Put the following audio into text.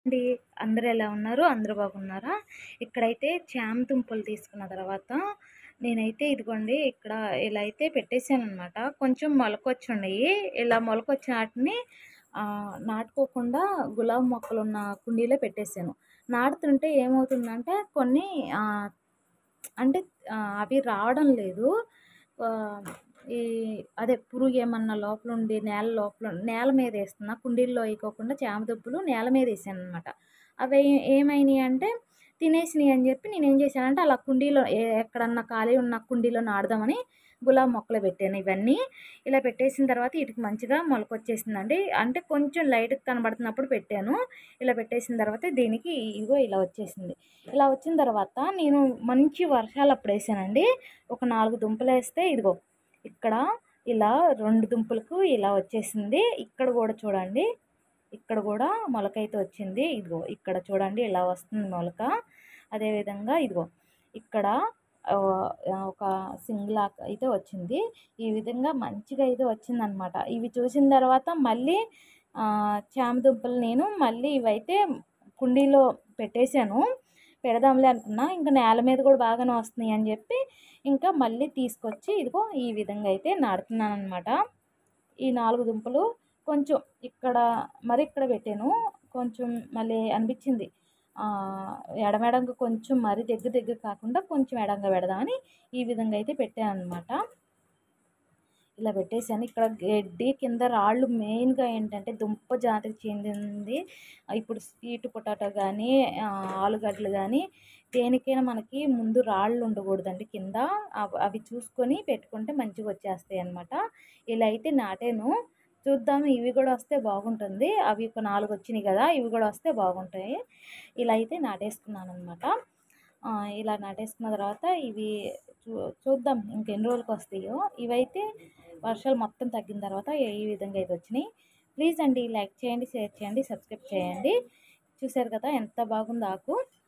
అండి అందరూ ఎలా ఉన్నారు అందరూ బాగున్నారా ఇక్కడైతే చామ దుంపలు తీసుకున్న తర్వాత నేనైతే ఇదిగోండి ఇక్కడ ఇలా అయితే పెట్టేశాను అనమాట కొంచెం మొలకొచ్చి ఉన్నాయి ఇలా మొలకొచ్చిన వాటిని ఆ, నాటుకోకుండా గులాబీ మొక్కలు ఉన్న కుండీలో పెట్టేశాను నాటుతుంటే ఏమవుతుందంటే కొన్ని ఆ, అంటే ఆ, అవి రావడం లేదు ఆ, ఈ అదే పురుగు ఏమన్నా లోపల ఉండి నేల లోపల నేల మీద వేస్తున్నా కుండీల్లో వేయకోకుండా చామ దుంపలు నేల మీద వేసాను అనమాట అవి ఏమైనాయి అంటే తినేసినాయి అని చెప్పి నేను ఏం చేశానంటే అలా కుండీలో ఏ- ఎక్కడన్నా ఖాళీ ఉన్న కుండీలో నాడదామని గులాబీ మొక్కలు పెట్టాను ఇవన్నీ ఇలా పెట్టేసిన తర్వాత వీటికి మంచిగా మొలకొచ్చేసిందండి అంటే కొంచెం లైట్గా కనబడుతున్నప్పుడు పెట్టాను ఇలా పెట్టేసిన తర్వాత దీనికి ఇదిగో ఇలా వచ్చేసింది ఇలా వచ్చిన తర్వాత నేను మంచి వర్షాలు అప్పుడు వేసానండి ఒక నాలుగు దుంపలు వేస్తే ఇదిగో ఇక్కడ ఇలా రెండు దుంపలకు ఇలా వచ్చేసింది ఇక్కడ కూడా చూడండి ఇక్కడ కూడా మొలక అయితే వచ్చింది ఇదిగో ఇక్కడ చూడండి ఇలా వస్తుంది మొలక అదేవిధంగా ఇదిగో ఇక్కడ ఆ, ఒక సింగిల్ ఆకు అయితే వచ్చింది ఈ విధంగా మంచిగా అయితే వచ్చిందనమాట ఇవి చూసిన తర్వాత మళ్ళీ ఆ, చామ దుంపలు నేను మళ్ళీ ఇవైతే కుండీలో పెట్టేశాను పెడదాంలే అనుకున్నా ఇంకా నేల మీద కూడా బాగానే వస్తున్నాయి అని చెప్పి ఇంకా మళ్ళీ తీసుకొచ్చి ఇదిగో ఈ విధంగా అయితే నాడుతున్నాను అనమాట ఈ నాలుగు దుంపలు కొంచెం ఇక్కడ మరి ఇక్కడ పెట్టాను కొంచెం మళ్ళీ అనిపించింది ఆ, ఎడమెడంగా కొంచెం మరి దగ్గర దగ్గర కాకుండా కొంచెం ఎడంగా పెడదామని ఈ విధంగా అయితే పెట్టాను అనమాట ఇలా పెట్టేశాను ఇక్కడ గడ్డి కింద రాళ్ళు మెయిన్గా ఏంటంటే దుంప జాతికి చెందింది ఇప్పుడు స్వీట్ పొటాటో కానీ ఆలుగడ్డలు కానీ దేనికైనా మనకి ముందు రాళ్ళు ఉండకూడదండి కింద అవ్- అవి చూసుకొని పెట్టుకుంటే మంచిగా వచ్చేస్తాయి అన్నమాట ఇలా అయితే నాటాను చూద్దాం ఇవి కూడా వస్తే బాగుంటుంది అవి ఒక నాలుగు వచ్చినాయి కదా ఇవి కూడా వస్తే బాగుంటాయి ఇలా అయితే నాటేసుకున్నాను అనమాట ఇలా నాటేసుకున్న తర్వాత ఇవి చూ చూద్దాం ఇంకెన్ని రోజులకు వస్తాయో ఇవైతే వర్షాలు మొత్తం తగ్గిన తర్వాత ఈ విధంగా అయితే వచ్చినాయి ప్లీజ్ అండి లైక్ చేయండి షేర్ చేయండి సబ్స్క్రైబ్ చేయండి చూసారు కదా ఎంత బాగుందో ఆకు